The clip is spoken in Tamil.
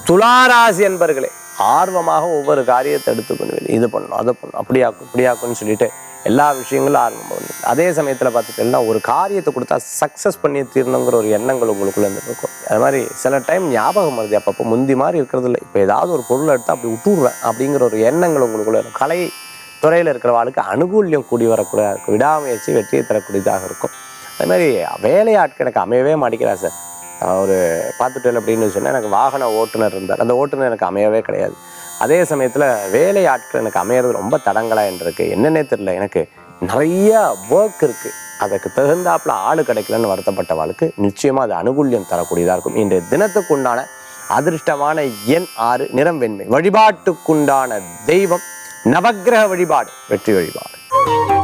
துளாராசி என்பர்களே ஆர்வமாக ஒவ்வொரு காரியத்தை எடுத்துக்கணும் இது பண்ணணும் அதை பண்ணணும் அப்படியாக்கும் இப்படியாக்கும்னு சொல்லிட்டு எல்லா விஷயங்களும் ஆரம்பம் பண்ணுது அதே சமயத்தில் பார்த்துட்டீங்கன்னா ஒரு காரியத்தை கொடுத்தா சக்ஸஸ் பண்ணி தீரணுங்கிற ஒரு எண்ணங்கள் உங்களுக்குள்ள இருந்து இருக்கும் அது மாதிரி சில டைம் ஞாபகம் வருது அப்பப்போ முந்தி மாதிரி இருக்கிறது இல்லை இப்போ ஏதாவது ஒரு பொருளை எடுத்து அப்படி விட்டுடுறேன் அப்படிங்கிற ஒரு எண்ணங்கள் உங்களுக்குள்ள இருக்கும் கலை துறையில் இருக்கிறவாளுக்கு அனுகூல்யம் கூடி வரக்கூடிய இருக்கும் விடாமுயற்சி வெற்றியை தரக்கூடியதாக இருக்கும் அதே மாதிரி வேலையாட்கள் எனக்கு அமையவே மாட்டேங்கிறா சார் நான் ஒரு பார்த்துட்டேன் அப்படின்னு சொன்னால் எனக்கு வாகன ஓட்டுநர் இருந்தார் அந்த ஓட்டுநர் எனக்கு அமையவே கிடையாது அதே சமயத்தில் வேலையாட்கள் எனக்கு அமையிறது ரொம்ப தடங்கலாக இருக்கு என்னன்னே தெரியல எனக்கு நிறைய ஒர்க் இருக்குது அதுக்கு தகுந்தாப்புல ஆள் கிடைக்கலன்னு வருத்தப்பட்டவாளுக்கு நிச்சயமாக அது அனுகூல்யம் தரக்கூடியதாக இருக்கும் இன்றைய தினத்துக்குண்டான அதிர்ஷ்டமான எண் ஆறு நிறம் வெண்மை வழிபாட்டுக்குண்டான தெய்வம் நவக்கிரக வழிபாடு வெற்றி வழிபாடு